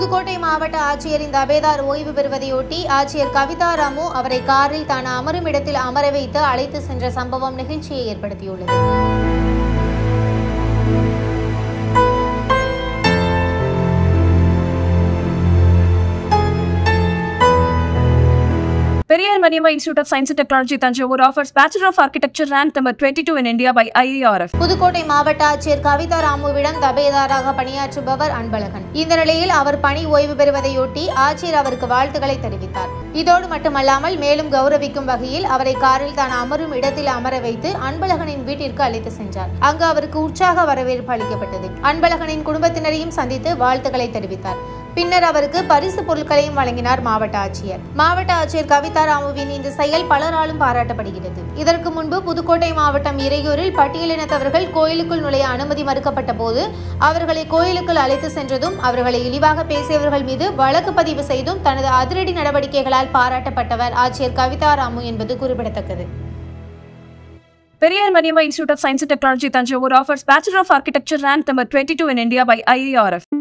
புதுக்கோட்டை மாவட்ட ஆட்சியரின் தபேதார் ஓய்வு பெறுவதையொட்டி ஆட்சியர் கவிதா ராமு அவரை காரில் தான் அமரும் இடத்தில் அமர வைத்து அழைத்து சென்ற சம்பவம் நிகழ்ச்சியை ஏற்படுத்தியுள்ளது Periyar Maniamma Institute of Science and Technology, Tanjavur offers Bachelor of Architecture rank number 22 in India by IARF. Pudukkottai மாவட்ட ஆட்சியர் கவிதா ராமுவிடம் தபேதாராக பணியாற்றுபவர் அன்பழகன் இந்த நிலையில் அவர் பணி ஓய்வு பெறுவதையொட்டி ஆட்சியர் அவருக்கு வாழ்த்துக்களை தெரிவித்தார் இதோடு மட்டுமல்லாமல் மேலும் கௌரவிக்கும் வகையில் அவரை காரில் தான் அமரும் இடத்தில் அமர வைத்து அன்பழகனின் வீட்டிற்கு அழைத்து சென்றார் அங்கு அவருக்கு உற்சாக வரவேற்பு அளிக்கப்பட்டது அன்பழகனின் குடும்பத்தினரையும் சந்தித்து வாழ்த்துக்களை தெரிவித்தார் பின்னர் அவருக்கு பரிசு பொருட்களையும் வழங்கினார் மாவட்ட ஆட்சியர் மாவட்ட ஆட்சியர் கவிதா ராமுவின் இந்த செயல் பலராலும் பாராட்டப்படுகிறது இதற்கு முன்பு புதுக்கோட்டை மாவட்டம் இறையூரில் பட்டியலினத்தவர்கள் கோயிலுக்குள் நுழைய அனுமதி மறுக்கப்பட்ட போது அவர்களை கோயிலுக்குள் அழைத்து சென்றதும் அவர்களை இழிவாக பேசியவர்கள் மீது வழக்கு பதிவு செய்தும் தனது அதிரடி நடவடிக்கைகளால் பாராட்டப்பட்டவர் ஆட்சியர் கவிதா ராமு என்பது குறிப்பிடத்தக்கது Periyar Maniamma Institute of Science and Technology, Tanjavur offers Bachelor of Architecture rank number 22 in India by IARF.